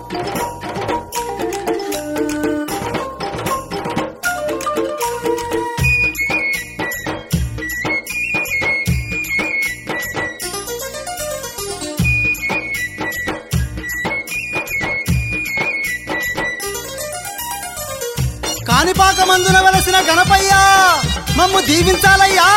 కాణిపాక మందున వెలసిన గణపయ్యా మమ్ము దీవించాలయ్యా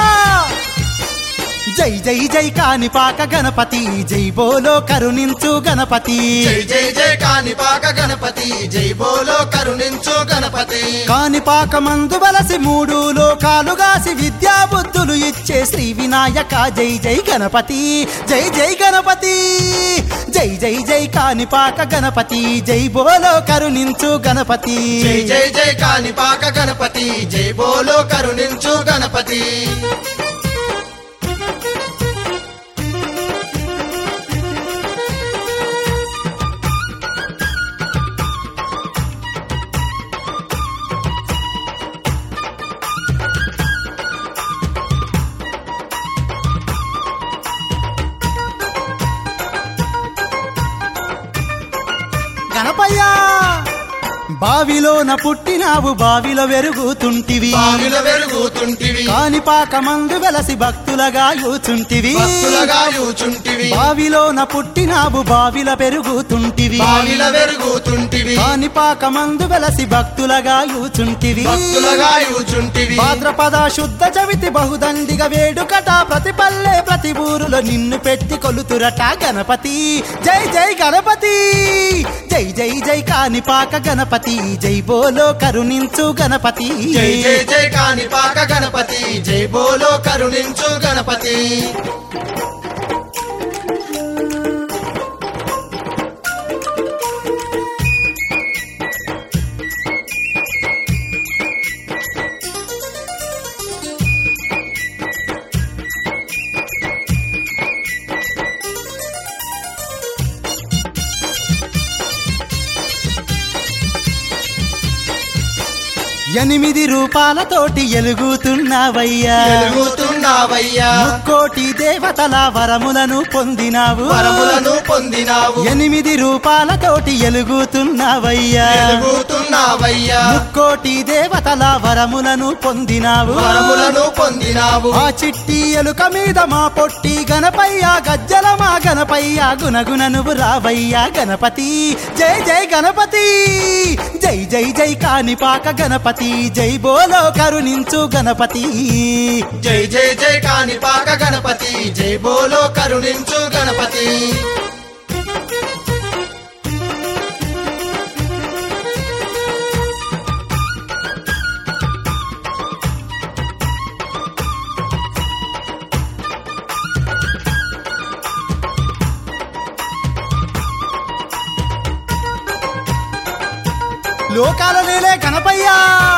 జై జై జై కాణిపాక గణపతి జై బోలో కరుణించు గణపతి జై జై జై కాణిపాక గణపతి జై బోలో కరుణించు గణపతి కాణిపాక మందు వెలసి మూడు లోకాలుగాసి విద్యా బుద్ధులు ఇచ్చే శ్రీ వినాయక జై జై గణపతి జై జై గణపతి జై జై జై కాణిపాక గణపతి జై బోలో కరుణించు గణపతి జై జై జై కాణిపాక గణపతి జై బోలో కరుణించు గణపతి గణపయ్యా బావిలోన పుట్టినావు బావిలో వెరుగుతుంటివి బావిలో వెలుగుతుంటివి కాణిపాక మందు వెలసి భక్తులగా యూచుంటివి భక్తులగా యూచుంటివి బావిలోన పుట్టినావు బావిల పెరుగుతుంటివి బావిలో వెలుగుతుంటివి కాణిపాక మందు వెలసి భక్తులగా యూచుంటివి భక్తులగా యూచుంటివి భాద్రపద శుద్ధ చవితి బహుదండిగ వేడుకట ప్రతి పల్లె ప్రతి ఊరులో నిన్ను పెట్టి కొలుతురట గణపతి జై జై గణపతి జై జై జై కాణిపాక గణపతి జై బోలో కరుణించు గణపతి జై జై జై కాణిపాక గణపతి జై బోలో కరుణించు గణపతి ఎనిమిది రూపాలతోటి ఎలుగుతున్నావయ్యా వెలుగుతున్నావయ్యా ముక్కోటి దేవతల వరములను పొందినావు వరములను పొందినావు ఎనిమిది రూపాలతోటి ఎలుగుతున్నావయ్యా వెలుగుతున్నావయ్యా ముక్కోటి దేవతల వరములను పొందినావు వరములను పొందినావు ఆ చిట్టి ఎలుక మీద మా పొట్టి గణపయ్య గజ్జల మా గణపయ్య గుణగుణ నువ్వు రావయ్యా గణపతి జై జై గణపతి జై జై జై కాణిపాక గణపతి జై బోలో కరుణించు గణపతి జై జై జై కాణిపాక గణపతి జై బోలో కరుణించు గణపతి లోకాల నేలే గణపయ్యా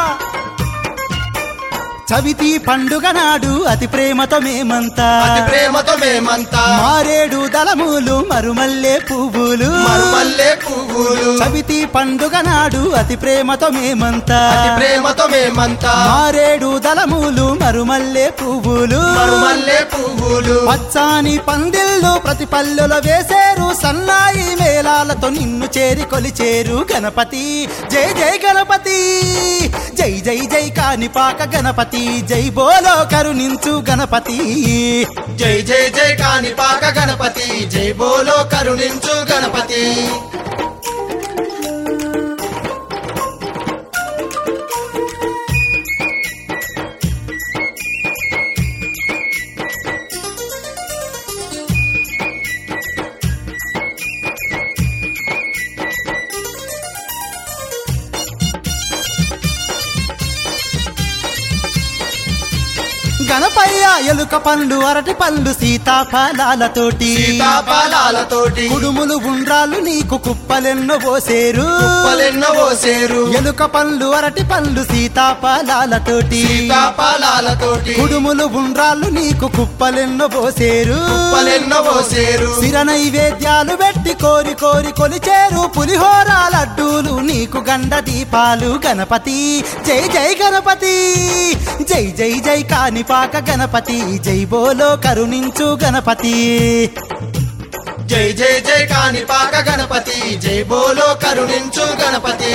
చవితి పండుగ నాడు అతి ప్రేమతో మేమంతా అతి ప్రేమతో మేమంతా మారేడు దళములు మరుమల్లే పువ్వులు మరుమల్లే పువ్వులు చవితి పండుగ నాడు అతి ప్రేమతో మేమంతా అతి ప్రేమతో మేమంతా మారేడు దళములు మరుమల్లే పువ్వులు మరుమల్లే పువ్వులు పచ్చాని పందిళ్ళు ప్రతి పల్లెలో వేసేరు సన్నాయి మేళాలతో నిన్ను చేరి కొలిచేరు గణపతి జై జై గణపతి జై జై జై కాణిపాక గణపతి జై బోలో కరుణించు గణపతి జై జై జై కాణిపాక గణపతి జై బోలో కరుణించు గణపతి గణపయ్య ఎలుక పండ్లు అరటి పండ్లు సీతాఫలాలతోటి సీతాఫలాలతోటి కుడుములు ఉండ్రాలు నీకు కుప్పలెన్నో పోసేరు కుప్పలెన్నో పోసేరు ఎలుక పండ్లు అరటి పండ్లు సీతాఫలాలతోటి సీతాఫలాలతోటి కుడుములు ఉండ్రాళ్ళు నీకు కుప్పలెన్నో పోసేరు కుప్పలెన్నో పోసేరు సిర నైవేద్యాలు పెట్టి కోరి కోరి కొలిచేరు పులిహోర లడ్డూలు నీకు గండ దీపాలు గణపతి జై జై గణపతి జై జై జై కాణిపాక గణపతి జై బోలో కరుణించు గణపతి జై జై జై కాణిపాక గణపతి జై బోలో కరుణించు గణపతి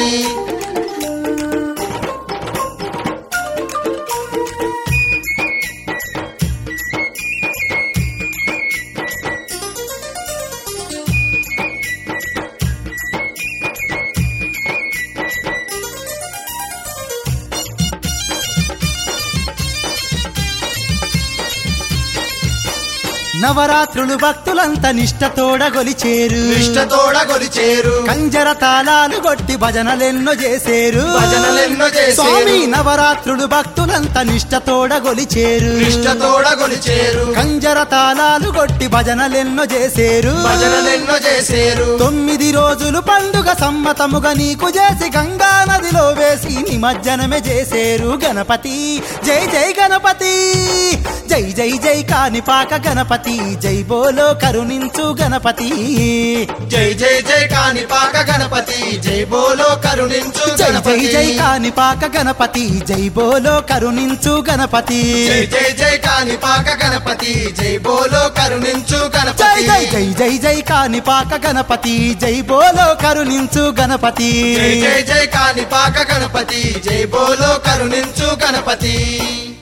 నవరాత్రులు భక్తులంత నిష్టతోడ గొలిచేరు నిష్టతోడ గొలిచేరు కంజర తాళాలు కొట్టి భజనలెన్నో చేసేరు భజనలెన్నో చేసేరు. స్వామి నవరాత్రులు భక్తులంత నిష్టతోడ గొలిచేరు నిష్టతోడ గొలిచేరు కంజర తాళాలు కొట్టి భజనలెన్నో చేసేరు భజనలెన్నో చేసేరు తొమ్మిది రోజులు పండుగ సమ్మతముగా నీకు చేసి గంగా నదిలో వేసి నిమజ్జనమే చేసేరు గణపతి జై జై గణపతి జై జై జై కానిపాక గణపతి జై బోలో కరుణించు గణపతి జై జై జై కాణిపాక గణపతి జై బోలో కరుణించు జై జై గణపతి జై కానిపాక గణపతి జై బోలో కరుణించు గణపతి జై జై జై కాణిపాక గణపతి జై బోలో కరుణించు జై గణపతి జై జై జై జై కానిపాక గణపతి జై బోలో కరుణించు గణపతి జై జై జై కాణిపాక గణపతి జై బోలో కరుణించు గణపతి